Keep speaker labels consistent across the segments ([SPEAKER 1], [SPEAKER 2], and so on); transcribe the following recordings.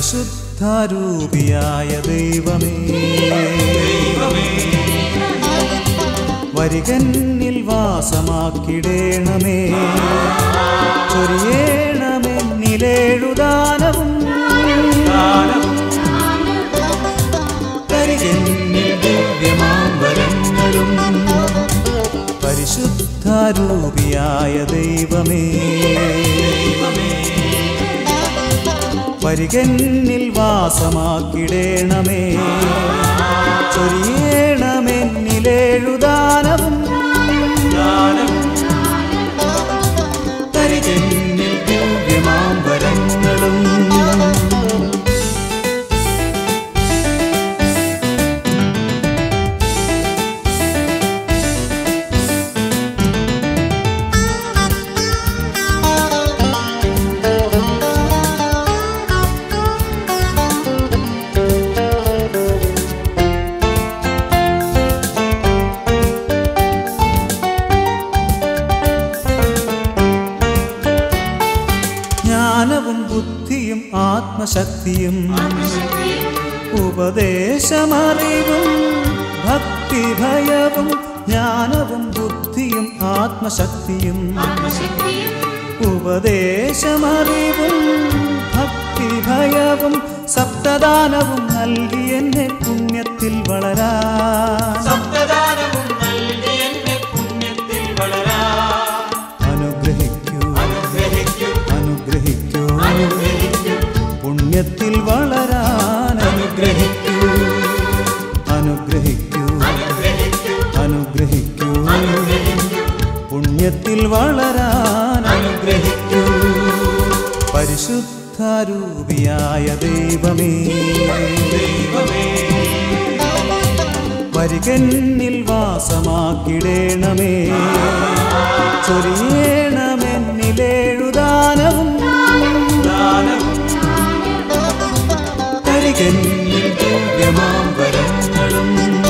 [SPEAKER 1] പരിശുദ്ധാരൂപിയായ ദൈവമേ വരികന്നിൽ വാസമാക്കിടേണമേ ചൊരിയേണമെന്നിലേഴുദാനവും കരികന്നിൽ ദിവ്യമാമ്പരങ്ങളും പരിശുദ്ധാരൂപിയായ ദൈവമേ പരികന്നിൽ വാസമാക്കിടേണമേ ചൊരിയേണമെന്നിലേഴുദാനവും പരികന്നിൽ ദിവ്യമാമ്പരങ്ങളും ജ്ഞാനവും ബുദ്ധിയും ആത്മശക്തിയും ഉപദേശമറിവും ഭക്തിഭയവും ജ്ഞാനവും ബുദ്ധിയും ആത്മശക്തിയും ഉപദേശമറിവും ഭക്തിഭയവും സപ്തദാനവും നൽകി എന്നെ പുണ്യത്തിൽ വളരാൻ
[SPEAKER 2] സപ്തദാനവും നൽകി എന്നെ പുണ്യത്തിൽ വളരാൻ
[SPEAKER 1] അനുഗ്രഹിക്കൂ
[SPEAKER 2] അനുഗ്രഹിക്കൂ
[SPEAKER 1] അനുഗ്രഹിക്കൂ
[SPEAKER 2] അനുഗ്രഹിക്കൂ
[SPEAKER 1] പുണ്യത്തിൽ വളരാൻ അനുഗ്രഹിക്കൂ അനുഗ്രഹിക്കൂ
[SPEAKER 2] അനുഗ്രഹിക്കൂ
[SPEAKER 1] അനുഗ്രഹിക്കൂ
[SPEAKER 2] അനുഗ്രഹിക്കൂ
[SPEAKER 1] പുണ്യത്തിൽ വളരാൻ അനുഗ്രഹിക്കൂ പരിശുദ്ധാരൂപിയായ ദൈവമേ വരികന്നിൽ വാസമാക്കിടേണമേ ചൊരിയേണമെന്നിലേഴുദാനവും കരികന്നിൽ ദിവ്യമാമ്പരങ്ങളും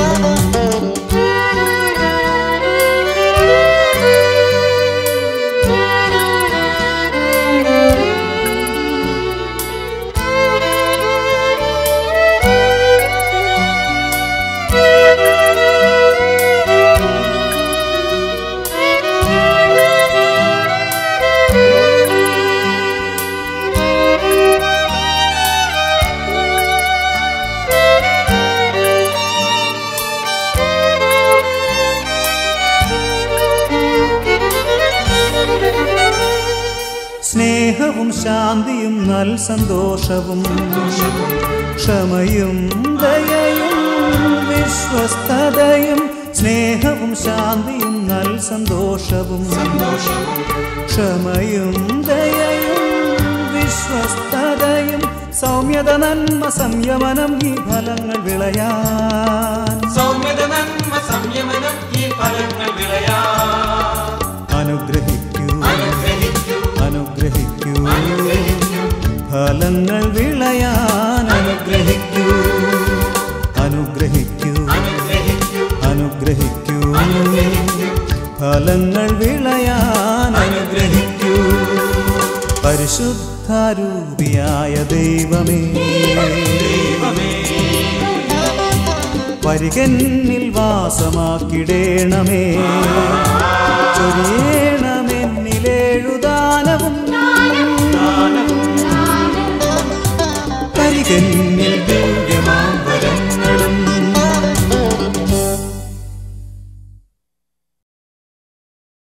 [SPEAKER 1] സ്നേഹവും ശാന്തിയും നൽ സന്തോഷവും ക്ഷമയും ദയയും വിശ്വസ്തതയും സ്നേഹവും ശാന്തിയും നൽ സന്തോഷവും ക്ഷമയും ദയയും വിശ്വസ്തതയും സൗമ്യത നന്മ സംയമനം ഈ ഫലങ്ങൾ വിളയാൻ
[SPEAKER 2] സൗമ്യത നന്മ സംയമനം ഈ ഫലങ്ങൾ വിളയാൻ
[SPEAKER 1] അനുഗ്രഹിക്കൂ
[SPEAKER 2] അനുഗ്രഹിക്കൂ
[SPEAKER 1] അനുഗ്രഹിക്കൂ
[SPEAKER 2] അനുഗ്രഹിക്കൂ
[SPEAKER 1] ഫലങ്ങൾ വിളയാൻ അനുഗ്രഹിക്കൂ അനുഗ്രഹിക്കൂ
[SPEAKER 2] അനുഗ്രഹിക്കൂ
[SPEAKER 1] അനുഗ്രഹിക്കൂ
[SPEAKER 2] അനുഗ്രഹിക്കൂ
[SPEAKER 1] ഫലങ്ങൾ വിളയാൻ അനുഗ്രഹിക്കൂ പരിശുദ്ധാരൂപിയായ ദൈവമേ പരികന്നിൽ വാസമാക്കിടേണമേ ചൊരിയേണം